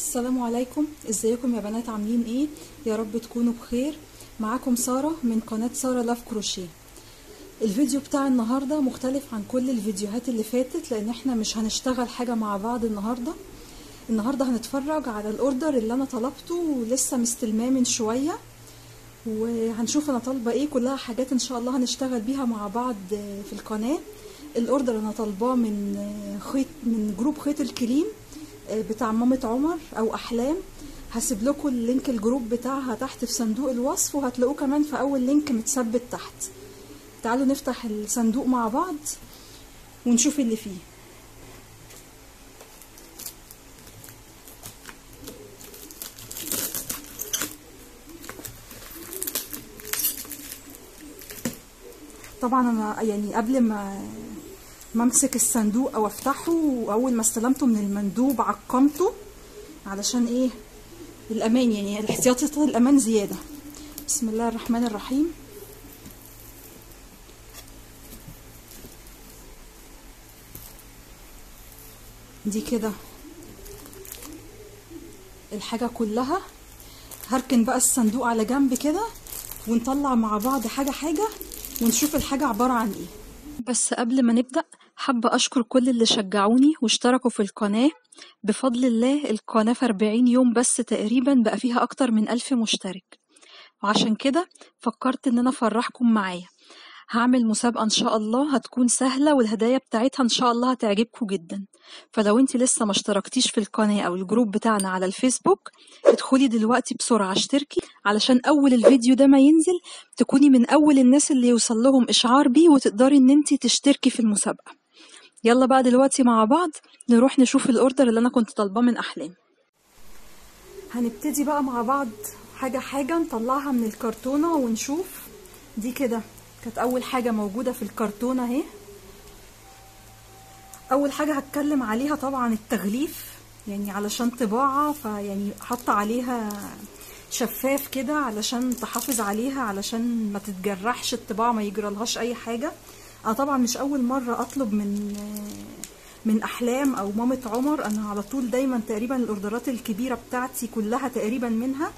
السلام عليكم ازيكم يا بنات عاملين ايه يا رب تكونوا بخير معاكم سارة من قناة سارة لاف كروشيه الفيديو بتاع النهاردة مختلف عن كل الفيديوهات اللي فاتت لان احنا مش هنشتغل حاجة مع بعض النهاردة النهاردة هنتفرج على الاوردر اللي انا طلبته ولسه مستلماه من شوية وهنشوف انا طالبة ايه كلها حاجات ان شاء الله هنشتغل بيها مع بعض في القناة الاوردر انا طالباه من خيط من جروب خيط الكريم بتاع مامة عمر او احلام هسيب لكم اللينك الجروب بتاعها تحت في صندوق الوصف وهتلاقوه كمان في اول لينك متثبت تحت تعالوا نفتح الصندوق مع بعض ونشوف اللي فيه طبعا انا يعني قبل ما ما امسك الصندوق او افتحه واول ما استلمته من المندوب عقمته علشان ايه الامان يعني الاحتياطات الامان زياده بسم الله الرحمن الرحيم دي كده الحاجه كلها هركن بقى الصندوق على جنب كده ونطلع مع بعض حاجه حاجه ونشوف الحاجه عباره عن ايه بس قبل ما نبدأ حابة أشكر كل اللي شجعوني واشتركوا في القناة بفضل الله القناة في 40 يوم بس تقريبا بقى فيها أكتر من ألف مشترك وعشان كده فكرت إن أنا أفرحكم معايا هعمل مسابقة إن شاء الله هتكون سهلة والهدايا بتاعتها إن شاء الله هتعجبكم جدا فلو انت لسه ما اشتركتيش في القناة أو الجروب بتاعنا على الفيسبوك ادخلي دلوقتي بسرعة اشتركي علشان أول الفيديو ده ما ينزل تكوني من أول الناس اللي يوصل لهم إشعار بيه وتقدري إن انت تشتركي في المسابقة يلا بقى دلوقتي مع بعض نروح نشوف الأوردر اللي أنا كنت طالباه من أحلام هنبتدي بقى مع بعض حاجة حاجة نطلعها من الكرتونة ونشوف دي كده كانت اول حاجة موجودة في الكرتونة اهي اول حاجة هتكلم عليها طبعا التغليف يعني علشان طباعة فيعني حط عليها شفاف كده علشان تحافظ عليها علشان ما تتجرحش الطباعة ما يجرالهاش اي حاجة انا طبعا مش اول مرة اطلب من من احلام او مامة عمر انا على طول دايما تقريبا الاوردرات الكبيرة بتاعتي كلها تقريبا منها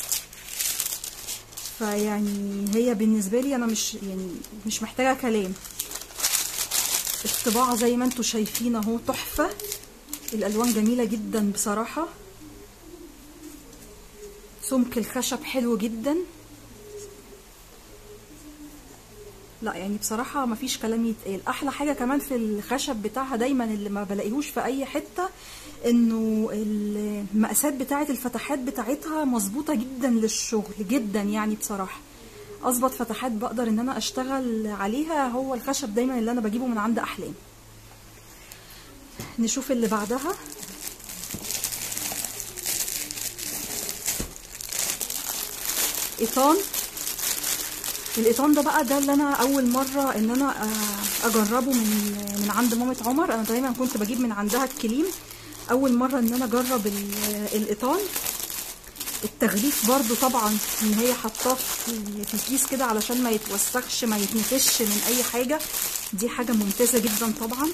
فيعني هي بالنسبه لي انا مش يعني مش محتاجه كلام الطباعه زي ما انتم شايفين اهو تحفه الالوان جميله جدا بصراحه سمك الخشب حلو جدا لا يعني بصراحه مفيش كلام يتقال احلى حاجه كمان في الخشب بتاعها دايما اللي ما بلاقيهوش في اي حته انه المقاسات بتاعه الفتحات بتاعتها مظبوطه جدا للشغل جدا يعني بصراحه اظبط فتحات بقدر ان انا اشتغل عليها هو الخشب دايما اللي انا بجيبه من عند احلام نشوف اللي بعدها ايطان الايطان ده بقى ده اللي انا اول مره ان انا اجربه من من عند مامة عمر انا دايما كنت بجيب من عندها الكليم اول مره ان انا اجرب الايطان التغليف برضو طبعا ان هي حطاه في كيس كده علشان ما يتوسخش ما يتنفش من اي حاجه دي حاجه ممتازه جدا طبعا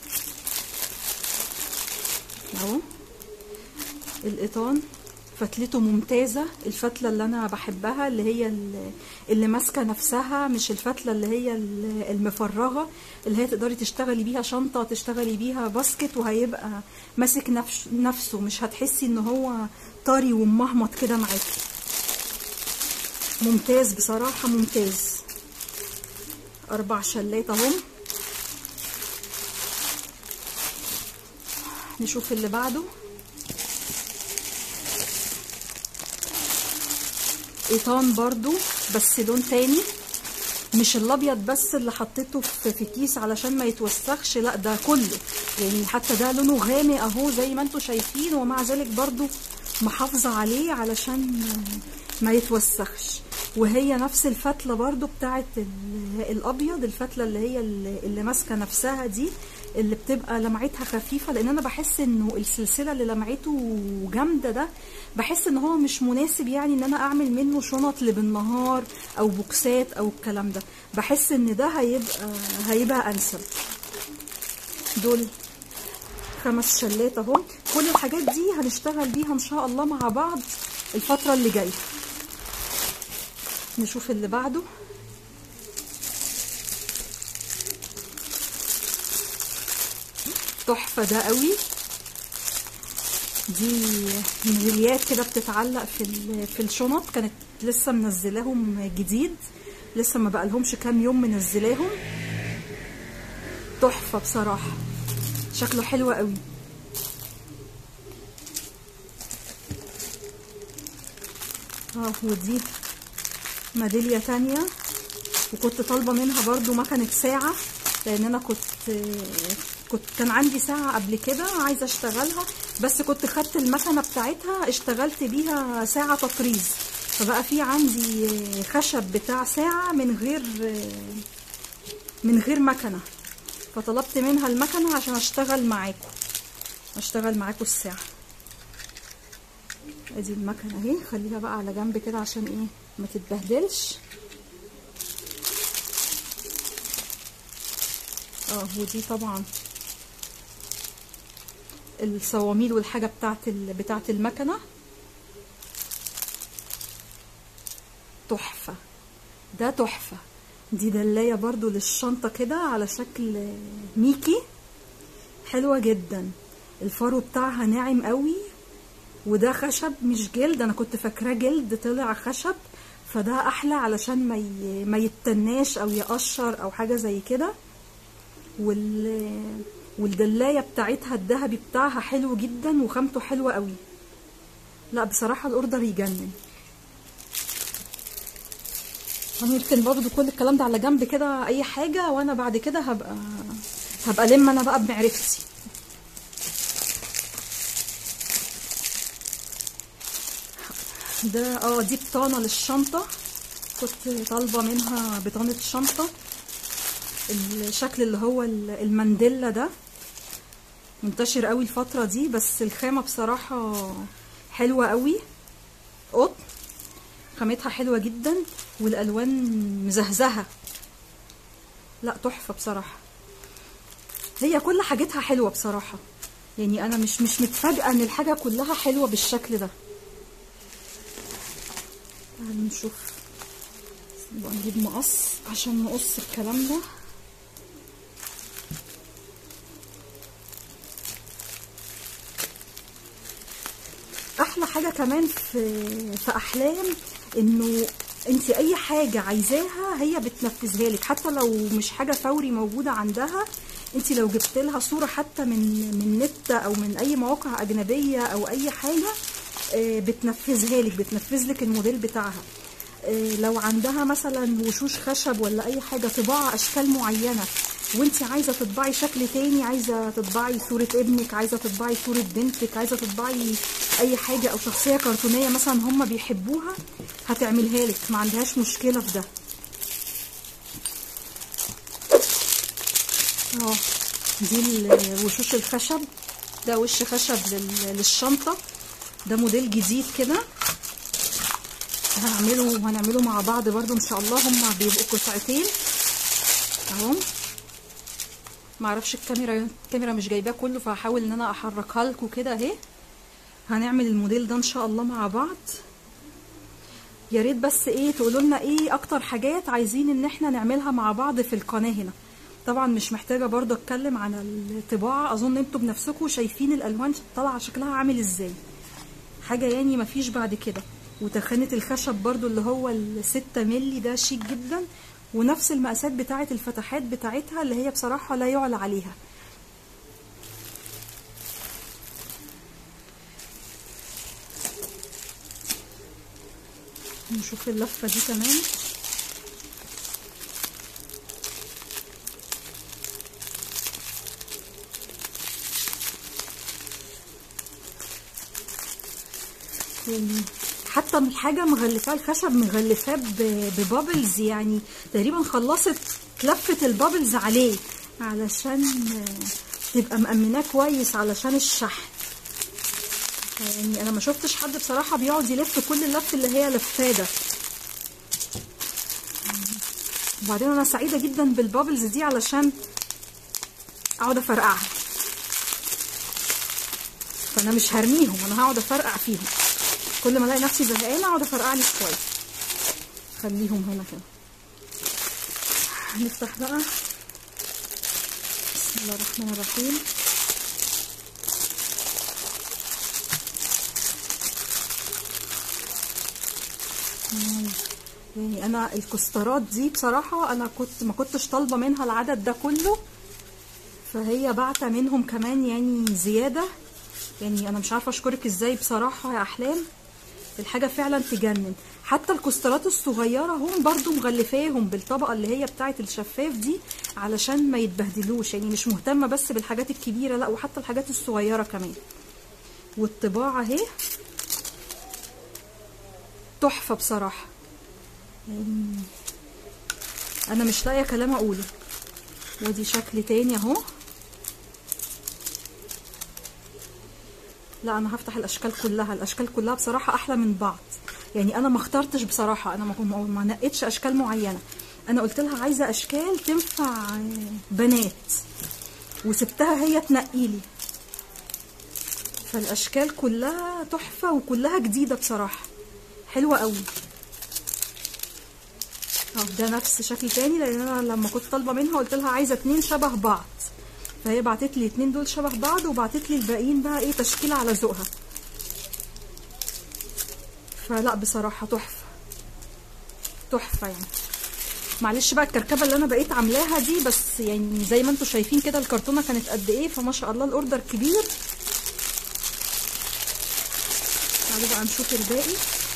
اهو الايطان فتلته ممتازة الفتلة اللي أنا بحبها اللي هي اللي ماسكة نفسها مش الفتلة اللي هي المفرغة اللي هي تقدري تشتغلي بيها شنطة تشتغلي بيها باسكت وهيبقى ماسك نفس نفسه مش هتحسي ان هو طري ومهمط كده معاكي ممتاز بصراحة ممتاز أربع شلات اهم نشوف اللي بعده ايطان برضو بس لون تاني مش الابيض بس اللي حطيته في كيس علشان ما يتوسخش لا ده كله يعني حتى ده لونه غامق اهو زي ما انتم شايفين ومع ذلك برضو محافظة عليه علشان ما يتوسخش وهي نفس الفتلة برضو بتاعت الابيض الفتلة اللي هي اللي ماسكة نفسها دي اللي بتبقى لمعتها خفيفة لان انا بحس انه السلسلة اللي لمعته جامدة ده بحس ان هو مش مناسب يعني ان انا اعمل منه شنط لبالنهار او بوكسات او الكلام ده بحس ان ده هيبقى هيبقى انسب دول خمس شلات اهو كل الحاجات دي هنشتغل بيها ان شاء الله مع بعض الفتره اللي جايه نشوف اللي بعده تحفه ده قوي دي ميداليات كده بتتعلق في في الشنط كانت لسه منزلاهم جديد لسه ما بقالهمش كام يوم منزلاهم تحفه بصراحه شكله حلو قوي اه ودي ميداليه تانية وكنت طالبه منها برضو مكنه ساعه لان انا كنت كنت كان عندي ساعة قبل كده عايزة اشتغلها بس كنت خدت المكنة بتاعتها اشتغلت بيها ساعة تطريز فبقى في عندي خشب بتاع ساعة من غير من غير مكنة فطلبت منها المكنة عشان اشتغل معاكم اشتغل معاكم الساعة ادي المكنة اهي خليها بقى على جنب كده عشان ايه ما تتبهدلش اه ودي طبعا الصواميل والحاجة بتاعت بتاعت المكنة تحفة ده تحفة دي دلاية برضو للشنطة كده على شكل ميكي حلوة جدا الفرو بتاعها ناعم قوي وده خشب مش جلد انا كنت فاكراه جلد طلع خشب فده احلى علشان ما ي... ما يتناش او يقشر او حاجه زي كده وال والدلايه بتاعتها الذهبي بتاعها حلو جدا وخامته حلوه قوي لا بصراحه الاوردر يجنن هنركن برضو كل الكلام ده على جنب كده اي حاجه وانا بعد كده هبقى هبقى لم انا بقى بمعرفتي ده اه دي بطانه للشنطه كنت طالبه منها بطانه شنطه الشكل اللي هو المانديلا ده منتشر قوي الفتره دي بس الخامه بصراحه حلوه قوي قطن خامتها حلوه جدا والالوان مزهزهه لا تحفه بصراحه هي كل حاجتها حلوه بصراحه يعني انا مش مش متفاجئه ان الحاجه كلها حلوه بالشكل ده تعالوا نشوف نبقى نجيب مقص عشان نقص الكلام ده احلى حاجه كمان في في احلام انه انت اي حاجه عايزاها هي بتنفذها لك حتى لو مش حاجه فوري موجوده عندها انت لو جبت لها صوره حتى من من نت او من اي مواقع اجنبيه او اي حاجه بتنفذها لك بتنفذ لك الموديل بتاعها لو عندها مثلا وشوش خشب ولا اي حاجه طباعه اشكال معينه وانت عايزه تطبعي شكل تاني عايزه تطبعي صوره ابنك عايزه تطبعي صوره بنتك عايزه تطبعي اي حاجه او شخصيه كرتونيه مثلا هم بيحبوها هتعملها لك ما عندهاش مشكله في ده اه دي وشوش الخشب ده وش خشب للشنطه ده موديل جديد كده هنعمله هنعمله مع بعض برضو ان شاء الله هما بيبقوا قطعتين اهو معرفش الكاميرا الكاميرا مش جايباه كله فهحاول ان انا احركها لكم كده اهي هنعمل الموديل ده ان شاء الله مع بعض يا ريت بس ايه تقولوا لنا ايه اكتر حاجات عايزين ان احنا نعملها مع بعض في القناه هنا طبعا مش محتاجه برضه اتكلم عن الطباعه اظن انتوا بنفسكم شايفين الالوان طالعه شكلها عامل ازاي حاجه يعني مفيش بعد كده وتخانه الخشب برضو اللي هو الستة ملي ده شيك جدا ونفس المقاسات بتاعه الفتحات بتاعتها اللي هي بصراحه لا يعلى عليها نشوف اللفه دي كمان يعني حتى الحاجه مغلفاه الخشب مغلفاه ببابلز يعني تقريبا خلصت لفه البابلز عليه علشان تبقى مأمناه كويس علشان الشحن يعني انا ما شفتش حد بصراحه بيقعد يلف كل اللف اللي هي لفاه ده وبعدين انا سعيده جدا بالبابلز دي علشان اقعد افرقعها فانا مش هرميهم انا هقعد افرقع فيهم كل ما الاقي نفسي زهقانه اقعد افرقع لي شويه خليهم هنا كده نفتح بقى بسم الله الرحمن الرحيم يعني انا الكسترات دي بصراحه انا كنت ما كنتش طالبه منها العدد ده كله فهي بعتة منهم كمان يعني زياده يعني انا مش عارفه اشكرك ازاي بصراحه يا احلام الحاجه فعلا تجنن حتى الكسترات الصغيره هم برضو مغلفاهم بالطبقه اللي هي بتاعه الشفاف دي علشان ما يتبهدلوش يعني مش مهتمه بس بالحاجات الكبيره لا وحتى الحاجات الصغيره كمان والطباعه اهي تحفه بصراحه يعني انا مش لاقيه كلام اقوله ودي شكل تاني اهو لا انا هفتح الاشكال كلها الاشكال كلها بصراحه احلى من بعض يعني انا ما اخترتش بصراحه انا ما ما نقيتش اشكال معينه انا قلت لها عايزه اشكال تنفع بنات وسبتها هي تنقي لي فالاشكال كلها تحفه وكلها جديده بصراحه حلوه قوي اه ده نفس شكل تاني لان انا لما كنت طالبه منها قلت لها عايزه اتنين شبه بعض فهي بعتت لي اتنين دول شبه بعض وبعتت لي الباقيين بقى ايه تشكيله على ذوقها فلا بصراحه تحفه تحفه يعني معلش بقى الكركبه اللي انا بقيت عاملاها دي بس يعني زي ما انتم شايفين كده الكرتونه كانت قد ايه فما شاء الله الاوردر كبير تعالوا بقى نشوف الباقي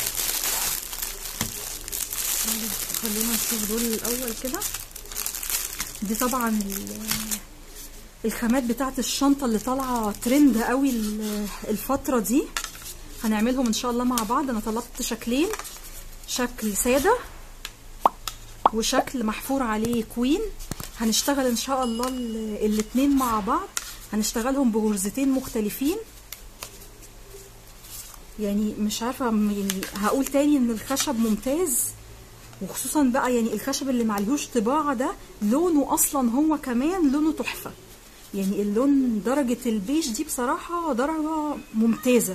خلينا نشوف دول الاول كده دي طبعا الخامات بتاعت الشنطه اللي طالعه ترند قوي الفتره دي هنعملهم ان شاء الله مع بعض انا طلبت شكلين شكل ساده وشكل محفور عليه كوين هنشتغل ان شاء الله الاتنين مع بعض هنشتغلهم بغرزتين مختلفين يعني مش عارفه يعني هقول تاني ان الخشب ممتاز وخصوصا بقى يعني الخشب اللي معلهوش طباعه ده لونه اصلا هو كمان لونه تحفه يعني اللون درجه البيج دي بصراحه درجه ممتازه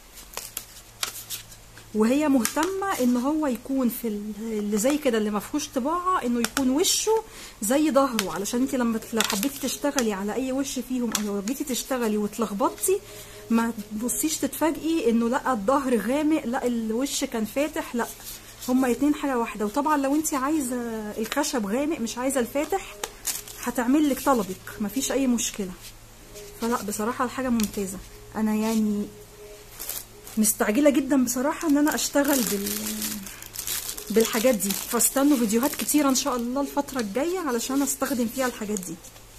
وهي مهتمه ان هو يكون في اللي زي كده اللي ما فيهوش طباعه انه يكون وشه زي ظهره علشان انت لما لو حبيتي تشتغلي على اي وش فيهم او لو جيتي تشتغلي واتلخبطتي ما تبصيش تتفاجئي انه لا الظهر غامق لا الوش كان فاتح لا هما اتنين حاجه واحده وطبعا لو انت عايزه الخشب غامق مش عايزه الفاتح هتعمل لك طلبك مفيش اي مشكله فلا بصراحه الحاجه ممتازه انا يعني مستعجله جدا بصراحه ان انا اشتغل بال بالحاجات دي فاستنوا فيديوهات كتيره ان شاء الله الفتره الجايه علشان استخدم فيها الحاجات دي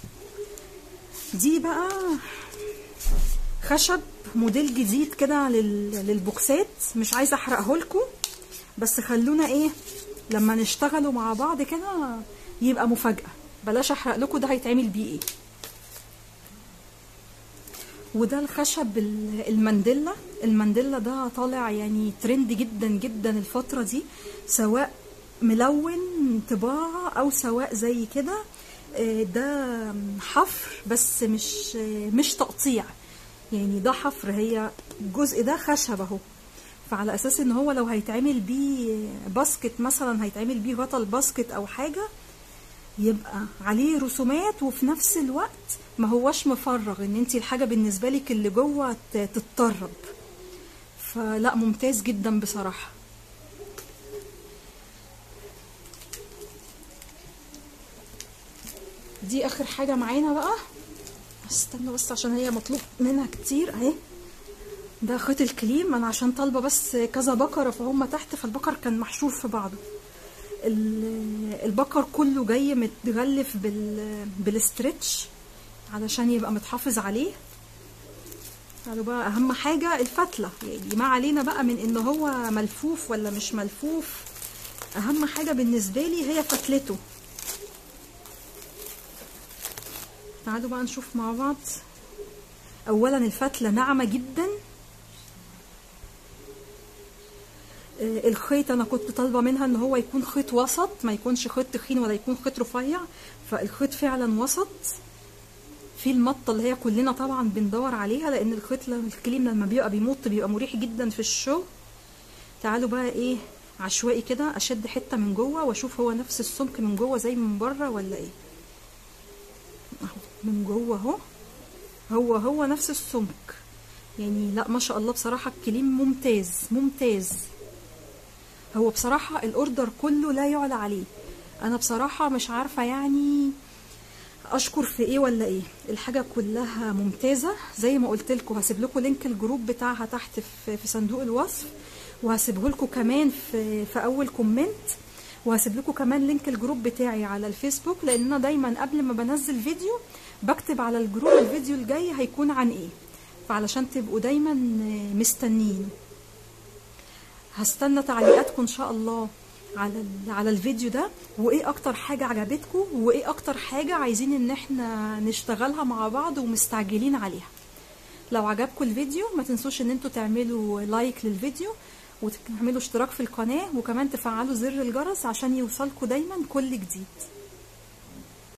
دي بقى خشب موديل جديد كده للبوكسات مش عايزه احرقه لكم بس خلونا ايه لما نشتغلوا مع بعض كده يبقى مفاجاه بلاش احرق لكم ده هيتعمل بيه ايه وده الخشب المانديلا المانديلا ده طالع يعني ترند جدا جدا الفتره دي سواء ملون طباعه او سواء زي كده ده حفر بس مش مش تقطيع يعني ده حفر هي الجزء ده خشب اهو فعلى اساس ان هو لو هيتعمل بيه باسكت مثلا هيتعمل بيه غطا الباسكت او حاجه يبقى عليه رسومات وفي نفس الوقت ما هوش مفرغ ان انت الحاجه بالنسبه لك اللي جوه تتطرب فلا ممتاز جدا بصراحه دي اخر حاجه معانا بقى استنى بس عشان هي مطلوب منها كتير اهي ده خيط الكليم انا عشان طالبه بس كذا بكره فهم تحت فالبكر كان محشور في بعضه البكر كله جاي متغلف بال بالاسترتش علشان يبقى متحافظ عليه قالوا بقى اهم حاجه الفتله يعني ما علينا بقى من ان هو ملفوف ولا مش ملفوف اهم حاجه بالنسبه لي هي فتلته تعالوا بقى نشوف مع بعض اولا الفتله ناعمه جدا الخيط انا كنت طالبه منها ان هو يكون خيط وسط ما يكونش خيط تخين ولا يكون خيط رفيع فالخيط فعلا وسط في المطه اللي هي كلنا طبعا بندور عليها لان الخيط الكليم لما بيبقى بيمط بيبقى مريح جدا في الشغل تعالوا بقى ايه عشوائي كده اشد حته من جوه واشوف هو نفس السمك من جوه زي من بره ولا ايه اهو من جوه اهو هو هو نفس السمك يعني لا ما شاء الله بصراحه الكليم ممتاز ممتاز هو بصراحه الاوردر كله لا يعلى عليه انا بصراحه مش عارفه يعني اشكر في ايه ولا ايه الحاجه كلها ممتازه زي ما قلت لكم هسيب لكم لينك الجروب بتاعها تحت في, في صندوق الوصف وهسيبه لكم كمان في في اول كومنت وهسيب لكم كمان لينك الجروب بتاعي على الفيسبوك لان انا دايما قبل ما بنزل فيديو بكتب على الجروب الفيديو الجاي هيكون عن ايه فعلشان تبقوا دايما مستنيين هستنى تعليقاتكم ان شاء الله على على الفيديو ده وايه اكتر حاجه عجبتكم وايه اكتر حاجه عايزين ان احنا نشتغلها مع بعض ومستعجلين عليها لو عجبكم الفيديو ما تنسوش ان انتوا تعملوا لايك للفيديو وتعملوا اشتراك في القناه وكمان تفعلوا زر الجرس عشان يوصلكوا دايما كل جديد